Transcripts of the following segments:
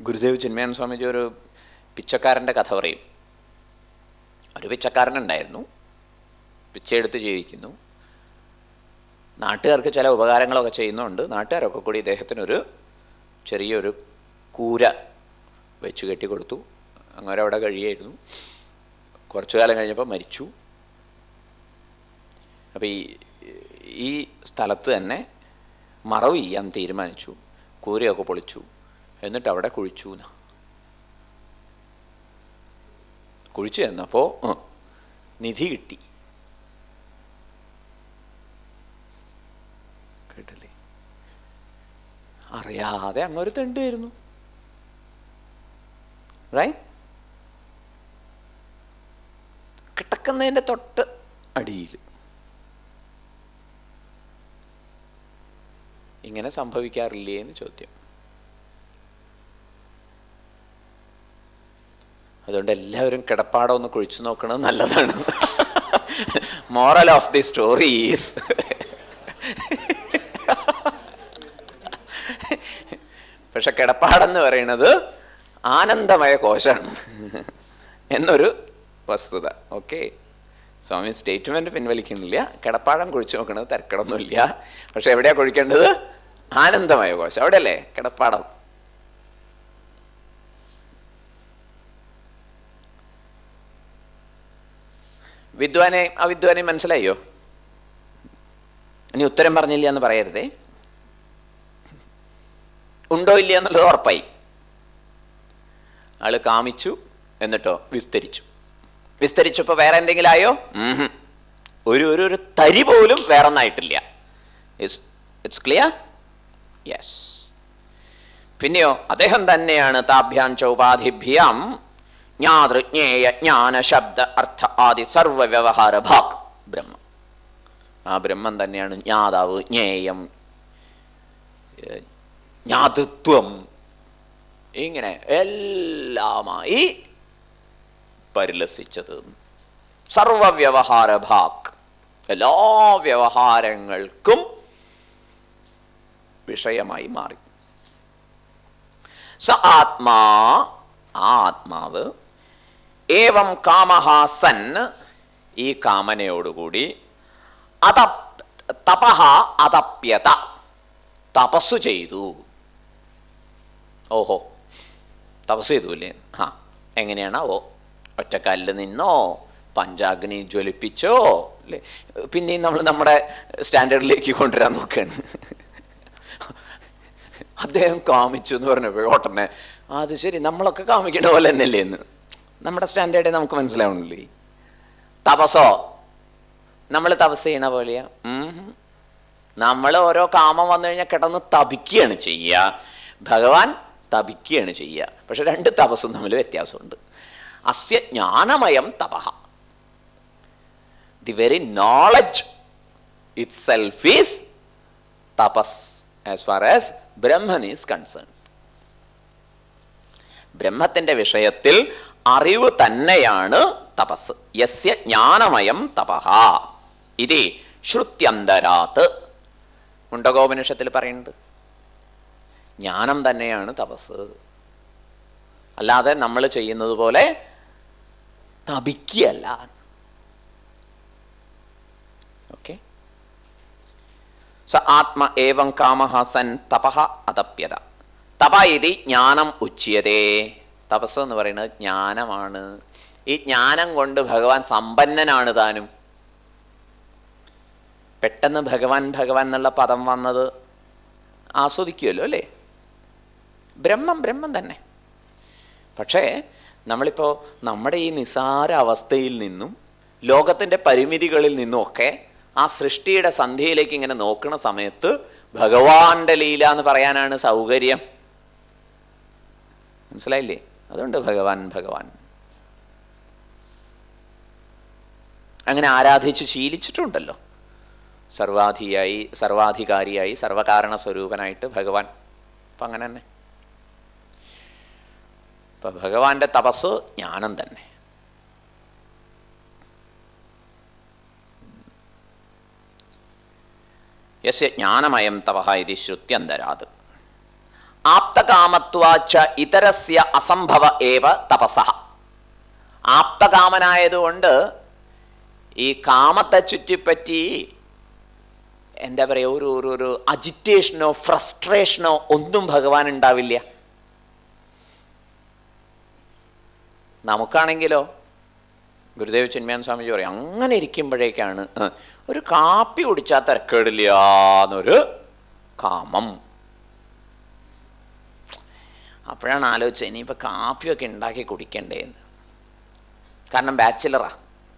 ഗുരുദേവ് ചിന്മയാനന്ദ സ്വാമിജി ഒരു പിച്ചക്കാരൻ്റെ കഥ പറയും ഒരു പിച്ചക്കാരനുണ്ടായിരുന്നു പിച്ചയെടുത്ത് ജീവിക്കുന്നു നാട്ടുകാർക്ക് ചില ഉപകാരങ്ങളൊക്കെ ചെയ്യുന്നുണ്ട് നാട്ടുകാരൊക്കെ കൂടി ഇദ്ദേഹത്തിനൊരു ചെറിയൊരു കൂര വെച്ച് കെട്ടി കൊടുത്തു അങ്ങനെ അവിടെ കഴിയായിരുന്നു കുറച്ചു കാലം കഴിഞ്ഞപ്പോൾ മരിച്ചു അപ്പം ഈ ഈ സ്ഥലത്ത് തന്നെ മറവ് ചെയ്യാൻ തീരുമാനിച്ചു കൂരയൊക്കെ പൊളിച്ചു എന്നിട്ട് അവിടെ കുഴിച്ചു എന്ന് കുഴിച്ചു ചെന്നപ്പോൾ നിധി കിട്ടി കേട്ടില്ലേ അറിയാതെ അങ്ങൊരു തെണ്ടായിരുന്നു റൈറ്റ് കിടക്കുന്നതിൻ്റെ തൊട്ട് അടിയിൽ ഇങ്ങനെ സംഭവിക്കാറില്ലേ എന്ന് ചോദ്യം അതുകൊണ്ട് എല്ലാവരും കിടപ്പാടം ഒന്ന് കുഴിച്ചു നോക്കണത് നല്ലതാണ് moral of the story is പക്ഷെ കിടപ്പാടെന്ന് പറയുന്നത് ആനന്ദമയ കോശാണ് എന്നൊരു വസ്തുത ഓക്കെ സ്വാമി സ്റ്റേറ്റ്മെന്റ് പിൻവലിക്കണില്ല കിടപ്പാടം കുഴിച്ചു നോക്കണത് തിരക്കടൊന്നുമില്ല പക്ഷെ എവിടെയാ കുഴിക്കേണ്ടത് ആനന്ദമയ കോശം അവിടെയല്ലേ കിടപ്പാടം വിദ്വാനെ ആ വിദ്വാനെ മനസ്സിലായോ ഇനി ഉത്തരം പറഞ്ഞില്ല എന്ന് പറയരുതേ ഉണ്ടോ ഇല്ല എന്നുള്ളത് ഉറപ്പായി ആള് കാമിച്ചു എന്നിട്ടോ വിസ്തരിച്ചു വിസ്തരിച്ചപ്പോൾ വേറെ എന്തെങ്കിലും ആയോ ഉം. ഒരു ഒരു ഒരു തരി പോലും വേറെ ഒന്നായിട്ടില്ല ഇറ്റ്സ് ക്ലിയർ യെസ് പിന്നെയോ അദ്ദേഹം തന്നെയാണ് താഭ്യാം ചൗപാധിഭ്യാം ജ്ഞാതൃജ്ഞേയ ജ്ഞാന ശബ്ദ അർത്ഥ ആദി സർവ വ്യവഹാര ഭാഗ് ബ്രഹ്മം ആ ബ്രഹ്മം തന്നെയാണ് ജ്ഞാതാവ് ജ്ഞേയം ഏഹ്, ജ്ഞാതൃത്വം ഇങ്ങനെ എല്ലാമായി പരിലസിച്ചത് സർവവ്യവഹാര ഭാഗ് എല്ലാ വ്യവഹാരങ്ങൾക്കും വിഷയമായി മാറി സ ആത്മാ ആ ആത്മാവ് ഏവം കാമഹാസൻ ഈ കാമനയോടുകൂടി അത തപഹ അതപ്യത തപസ്സു ചെയ്തു ഓഹോ തപസ് ചെയ്തു അല്ലേ ആ എങ്ങനെയാണ് ഓ ഒറ്റക്കല്ല് നിന്നോ പഞ്ചാഗ്നി ജ്വലിപ്പിച്ചോ അല്ലേ പിന്നെയും നമ്മൾ നമ്മുടെ സ്റ്റാൻഡേർഡിലേക്ക് കൊണ്ടുവരാൻ നോക്കുകയാണ് അദ്ദേഹം കാമിച്ചു എന്ന് പറഞ്ഞപ്പോൾ ഓട്ടനെ അത് ശരി നമ്മളൊക്കെ കാമിക്കേണ്ട പോലെ തന്നെയല്ലേ എന്ന് നമ്മുടെ സ്റ്റാൻഡേർഡേ നമുക്ക് മനസ്സിലാവണില്ലേ തപസോ നമ്മൾ തപസ് ചെയ്യണ പോലെയാ നമ്മൾ ഓരോ കാമം വന്നു കഴിഞ്ഞാൽ കിടന്ന് തപിക്കുകയാണ് ചെയ്യുക ഭഗവാൻ തപിക്കുകയാണ് ചെയ്യുക പക്ഷെ രണ്ട് തപസ്സും തമ്മിൽ വ്യത്യാസമുണ്ട് അസ്യ ജ്ഞാനമയം തപഹ the very knowledge itself is തപസ് as far as Brahman is concern ബ്രഹ്മത്തിന്റെ വിഷയത്തിൽ അറിവ് തന്നെയാണ് തപസ് യസ്യ ജ്ഞാനമയം തപഹ ഇത് ശ്രുത്യന്തരാത്ത് മുണ്ടകോപനിഷത്തിൽ പറയുന്നുണ്ട് ജ്ഞാനം തന്നെയാണ് തപസ് അല്ലാതെ നമ്മൾ ചെയ്യുന്നത് പോലെ തപിക്കുകയല്ല ഓക്കെ സ ആത്മ ഏവം കാമഹ സൻ തപഹ അതപ്യത തപ ഇതി ജ്ഞാനം ഉച്യതേ തപസ് എന്ന് പറയുന്നത് ജ്ഞാനമാണ് ഈ ജ്ഞാനം കൊണ്ട് ഭഗവാൻ സമ്പന്നനാണ് താനും പെട്ടെന്ന് ഭഗവാൻ ഭഗവാൻ എന്നുള്ള പദം വന്നത് ആസ്വദിക്കുമല്ലോ അല്ലേ ബ്രഹ്മം ബ്രഹ്മം തന്നെ പക്ഷേ നമ്മളിപ്പോൾ നമ്മുടെ ഈ നിസാര അവസ്ഥയിൽ നിന്നും ലോകത്തിൻ്റെ പരിമിതികളിൽ നിന്നുമൊക്കെ ആ സൃഷ്ടിയുടെ സന്ധ്യയിലേക്ക് ഇങ്ങനെ നോക്കുന്ന സമയത്ത് ഭഗവാന്റെ ലീല എന്ന് പറയാനാണ് സൗകര്യം മനസ്സിലായില്ലേ അതുകൊണ്ട് ഭഗവാൻ ഭഗവാൻ അങ്ങനെ ആരാധിച്ച് ശീലിച്ചിട്ടുണ്ടല്ലോ സർവാധിയായി സർവാധികാരിയായി സർവകാരണ സ്വരൂപനായിട്ട് ഭഗവാൻ അപ്പം അങ്ങനെ തന്നെ ഇപ്പൊ ഭഗവാന്റെ തപസ് ജ്ഞാനം തന്നെ യസ്യ ജ്ഞാനമയം തപഹ ഇത് ശ്രുത്യന്തരാത് ആപ്തകാമത്വാച്ച ഇതരസ്യ അസംഭവ ഏവ തപസ ആപ്തകാമനായതുകൊണ്ട് ഈ കാമത്തെ ചുറ്റിപ്പറ്റി എന്താ പറയുക ഒരു ഒരു ഒരു അജിറ്റേഷനോ ഫ്രസ്ട്രേഷനോ ഒന്നും ഭഗവാൻ ഉണ്ടാവില്ല നമുക്കാണെങ്കിലോ ഗുരുദേവ് ചിന്മയാൻ സ്വാമിജി പറയും അങ്ങനെ ഇരിക്കുമ്പോഴേക്കാണ് ആ, ഒരു കാപ്പി കുടിച്ചാൽ തിരക്കേടില്ല എന്നൊരു കാമം അപ്പോഴാണ് ആലോചിച്ചത് ഇനിയിപ്പോൾ കാപ്പിയൊക്കെ ഉണ്ടാക്കി കുടിക്കണ്ടേ എന്ന് കാരണം ബാച്ചിലറാ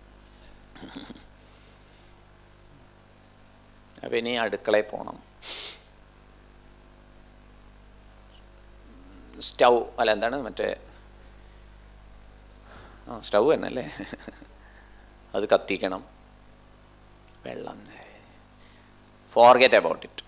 അപ്പം ഇനി അടുക്കളയിൽ പോകണം സ്റ്റൗ അല്ല എന്താണ് മറ്റേ ആ സ്റ്റൗ തന്നെ അല്ലേ അത് കത്തിക്കണം വെള്ളം ഫോർഗെറ്റ് അബൌട്ട് ഇറ്റ്